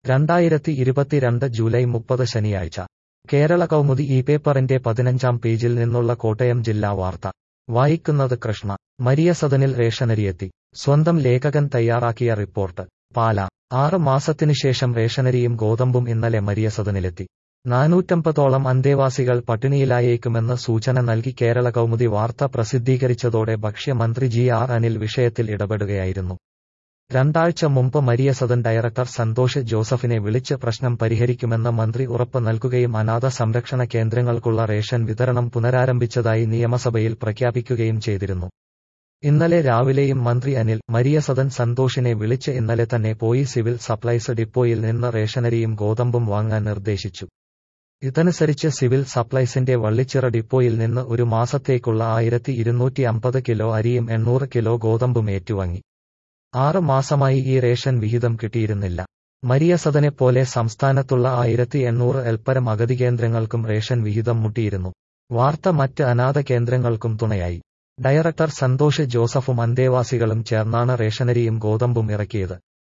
രണ്ടായിരത്തി ഇരുപത്തിരണ്ട് ജൂലൈ മുപ്പത് ശനിയാഴ്ച കേരള കൗമുദി ഈ പേപ്പറിന്റെ പതിനഞ്ചാം പേജിൽ നിന്നുള്ള കോട്ടയം ജില്ലാ വാർത്ത വായിക്കുന്നത് കൃഷ്ണ മരിയ സദനിൽ റേഷനരിയെത്തി സ്വന്തം ലേഖകൻ തയ്യാറാക്കിയ റിപ്പോർട്ട് പാല ആറ് മാസത്തിനുശേഷം റേഷനരിയും ഗോതമ്പും ഇന്നലെ മരിയ സദനിലെത്തി നാനൂറ്റമ്പതോളം അന്തേവാസികൾ പട്ടിണിയിലായേക്കുമെന്ന് സൂചന നൽകി കേരള കൗമുദി വാർത്ത പ്രസിദ്ധീകരിച്ചതോടെ ഭക്ഷ്യമന്ത്രി ജി ആർ അനിൽ വിഷയത്തിൽ ഇടപെടുകയായിരുന്നു രണ്ടാഴ്ച മുമ്പ് മരിയ സദൻ ഡയറക്ടർ സന്തോഷ് ജോസഫിനെ വിളിച്ച് പ്രശ്നം പരിഹരിക്കുമെന്ന് മന്ത്രി ഉറപ്പ് നൽകുകയും അനാഥ സംരക്ഷണ കേന്ദ്രങ്ങൾക്കുള്ള റേഷൻ വിതരണം പുനരാരംഭിച്ചതായി നിയമസഭയിൽ പ്രഖ്യാപിക്കുകയും ചെയ്തിരുന്നു ഇന്നലെ രാവിലെയും മന്ത്രി അനിൽ മരിയ സദൻ സന്തോഷിനെ വിളിച്ച് ഇന്നലെ തന്നെ പോയി സിവിൽ സപ്ലൈസ് ഡിപ്പോയിൽ നിന്ന് റേഷനരിയും ഗോതമ്പും വാങ്ങാൻ നിർദ്ദേശിച്ചു ഇതനുസരിച്ച് സിവിൽ സപ്ലൈസിന്റെ വള്ളിച്ചിറ ഡിപ്പോയിൽ നിന്ന് ഒരു മാസത്തേക്കുള്ള ആയിരത്തി ഇരുന്നൂറ്റി അമ്പത് കിലോ അരിയും എണ്ണൂറ് കിലോ ഗോതമ്പും ഏറ്റുവാങ്ങി ആറ് മാസമായി ഈ റേഷൻ വിഹിതം കിട്ടിയിരുന്നില്ല മരിയ സദനെ പോലെ സംസ്ഥാനത്തുള്ള ആയിരത്തി എണ്ണൂറ് എൽപ്പരം അഗതി കേന്ദ്രങ്ങൾക്കും റേഷൻ വിഹിതം മുട്ടിയിരുന്നു വാർത്ത മറ്റ് അനാഥ കേന്ദ്രങ്ങൾക്കും തുണയായി ഡയറക്ടർ സന്തോഷ് ജോസഫും അന്തേവാസികളും ചേർന്നാണ് റേഷനരിയും ഗോതമ്പും ഇറക്കിയത്